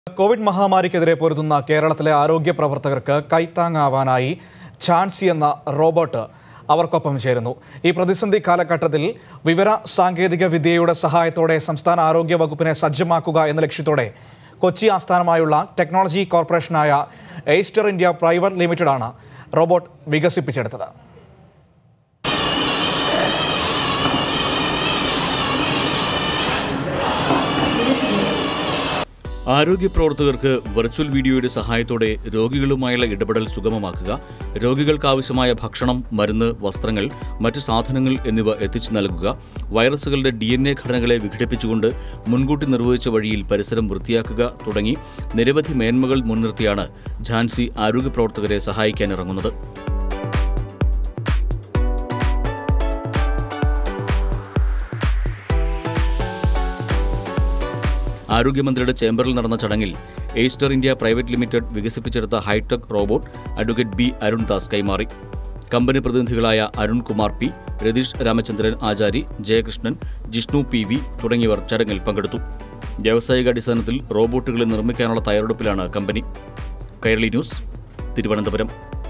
Covid മഹാമാരിക്കെതിരെ പൊരുതുന്ന കേരളത്തിലെ ആരോഗ്യ പ്രവർത്തകർക്ക് കൈത്താങ്ങാവാനായി ഝാൻസി എന്ന റോബോട്ട് അവർക്കൊപ്പം ചേരുന്നു ഈ പ്രതിസന്ധി കാലഘട്ടത്തിൽ വിവര സാങ്കേതിക വിദ്യയുടെ സഹായത്തോടെ സംസ്ഥാന ആരോഗ്യ വകുപ്പിനെ സജ്ജമാക്കുക എന്ന ലക്ഷ്യത്തോടെ കൊച്ചി ആസ്ഥാനമായുള്ള ടെക്നോളജി കോർപ്പറേഷനായ എയ്സ്റ്റർ ഇന്ത്യ പ്രൈവറ്റ് ലിമിറ്റഡാണ് റോബോട്ട് വികസിപ്പിച്ചെടുത്തത് ആരോഗ്യ പ്രവർത്തകർക്ക് വെർച്വൽ വീഡിയോയുടെ സഹായത്തോടെ രോഗികളുമായുള്ള ഇടപെടൽ സുഗമമാക്കുക രോഗികൾക്കാവശ്യമായ ഭക്ഷണം മരുന്ന് വസ്ത്രങ്ങൾ മറ്റ് സാധനങ്ങൾ എന്നിവ എത്തിച്ചു നൽകുക വൈറസുകളുടെ ഡി എൻ എ ഘടനകളെ വിഘടിപ്പിച്ചുകൊണ്ട് മുൻകൂട്ടി നിർവഹിച്ച വഴിയിൽ പരിസരം വൃത്തിയാക്കുക തുടങ്ങി നിരവധി മേന്മകൾ മുൻനിർത്തിയാണ് ഝാൻസി ആരോഗ്യ പ്രവർത്തകരെ സഹായിക്കാനിറങ്ങുന്നത് ആരോഗ്യമന്ത്രിയുടെ ചേംബറിൽ നടന്ന ചടങ്ങിൽ എയ്സ്റ്റർ ഇന്ത്യ പ്രൈവറ്റ് ലിമിറ്റഡ് വികസിപ്പിച്ചെടുത്ത hitech robot advocate B Arundas കൈമാറി കമ്പനി പ്രതിനിധികളായ Arunkumar P Ratheesh Ramachandran Achari Jayakrishnan Jishnu P V തുടങ്ങിയവർ ചടങ്ങിൽ പങ്കെടുത്തു വ്യാവസായിക അടിസ്ഥാനത്തിൽ റോബോട്ടുകളെ നിർമ്മിക്കാനുള്ള തയ്യാറെടുപ്പിലാണ് കമ്പനി കൈരളി ന്യൂസ് തിരുവനന്തപുരം